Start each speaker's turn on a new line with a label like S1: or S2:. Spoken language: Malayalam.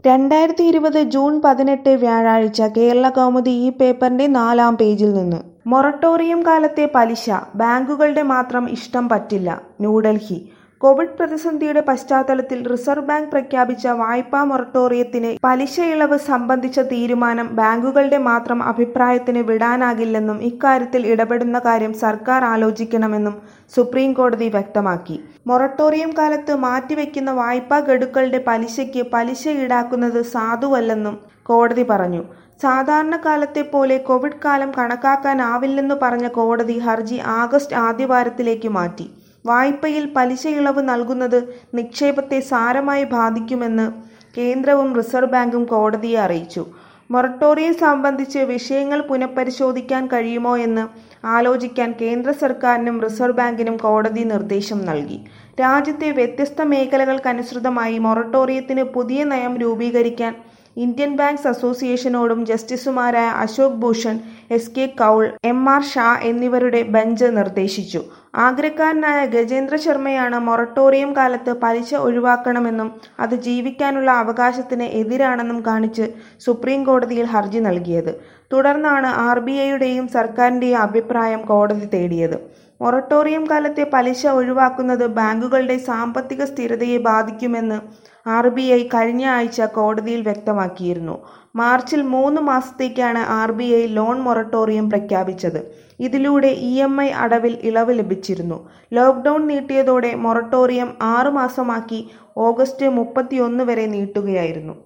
S1: രണ്ടായിരത്തി ഇരുപത് ജൂൺ പതിനെട്ട് വ്യാഴാഴ്ച കേരളകൗമുദി ഈ പേപ്പറിന്റെ നാലാം പേജിൽ നിന്ന് മൊറട്ടോറിയം കാലത്തെ പലിശ ബാങ്കുകളുടെ മാത്രം ഇഷ്ടം പറ്റില്ല ന്യൂഡൽഹി കോവിഡ് പ്രതിസന്ധിയുടെ പശ്ചാത്തലത്തിൽ റിസർവ് ബാങ്ക് പ്രഖ്യാപിച്ച വായ്പാ മൊറട്ടോറിയത്തിന് പലിശ ഇളവ് സംബന്ധിച്ച തീരുമാനം ബാങ്കുകളുടെ മാത്രം അഭിപ്രായത്തിന് വിടാനാകില്ലെന്നും ഇക്കാര്യത്തിൽ ഇടപെടുന്ന കാര്യം സർക്കാർ ആലോചിക്കണമെന്നും സുപ്രീം കോടതി വ്യക്തമാക്കി മൊറട്ടോറിയം കാലത്ത് മാറ്റിവെക്കുന്ന വായ്പാ ഗഡുക്കളുടെ പലിശയ്ക്ക് പലിശ ഈടാക്കുന്നത് സാധുവല്ലെന്നും കോടതി പറഞ്ഞു സാധാരണ കാലത്തെ പോലെ കോവിഡ് കാലം കണക്കാക്കാനാവില്ലെന്നു പറഞ്ഞ കോടതി ഹർജി ആഗസ്റ്റ് ആദ്യവാരത്തിലേക്ക് മാറ്റി വായ്പയിൽ പലിശ ഇളവ് നൽകുന്നത് നിക്ഷേപത്തെ സാരമായി ബാധിക്കുമെന്ന് കേന്ദ്രവും റിസർവ് ബാങ്കും കോടതിയെ അറിയിച്ചു മൊറട്ടോറിയം സംബന്ധിച്ച് വിഷയങ്ങൾ പുനഃപരിശോധിക്കാൻ കഴിയുമോ എന്ന് ആലോചിക്കാൻ കേന്ദ്ര സർക്കാരിനും റിസർവ് ബാങ്കിനും കോടതി നിർദ്ദേശം നൽകി രാജ്യത്തെ വ്യത്യസ്ത മേഖലകൾക്കനുസൃതമായി മൊറട്ടോറിയത്തിന് പുതിയ നയം രൂപീകരിക്കാൻ ഇന്ത്യൻ ബാങ്ക്സ് അസോസിയേഷനോടും ജസ്റ്റിസുമാരായ Ashok Bhushan S K Kaul M R Shah എന്നിവരുടെ ബെഞ്ച് നിർദ്ദേശിച്ചു ആഗ്രക്കാരനായ ഗജേന്ദ്ര ശർമ്മയാണ് മൊറട്ടോറിയം കാലത്ത് പലിശ ഒഴിവാക്കണമെന്നും അത് ജീവിക്കാനുള്ള അവകാശത്തിന് എതിരാണെന്നും കാണിച്ച് സുപ്രീം കോടതിയിൽ ഹർജി നൽകിയത് തുടർന്നാണ് ആർ ബി ഐയുടെയും സർക്കാരിന്റെയും അഭിപ്രായം കോടതി തേടിയത് മൊറട്ടോറിയം കാലത്തെ പലിശ ഒഴിവാക്കുന്നത് ബാങ്കുകളുടെ സാമ്പത്തിക സ്ഥിരതയെ ബാധിക്കുമെന്ന് ആർ ബി ഐ കഴിഞ്ഞ ആഴ്ച കോടതിയിൽ വ്യക്തമാക്കിയിരുന്നു മാർച്ചിൽ മൂന്ന് മാസത്തേക്കാണ് R B I loan moratorium പ്രഖ്യാപിച്ചത് ഇതിലൂടെ ഇ എം ഐ അടവിൽ ഇളവ് ലഭിച്ചിരുന്നു ലോക്ക്ഡൌൺ നീട്ടിയതോടെ മൊറട്ടോറിയം ആറ് മാസമാക്കി ഓഗസ്റ്റ് മുപ്പത്തിയൊന്ന് വരെ നീട്ടുകയായിരുന്നു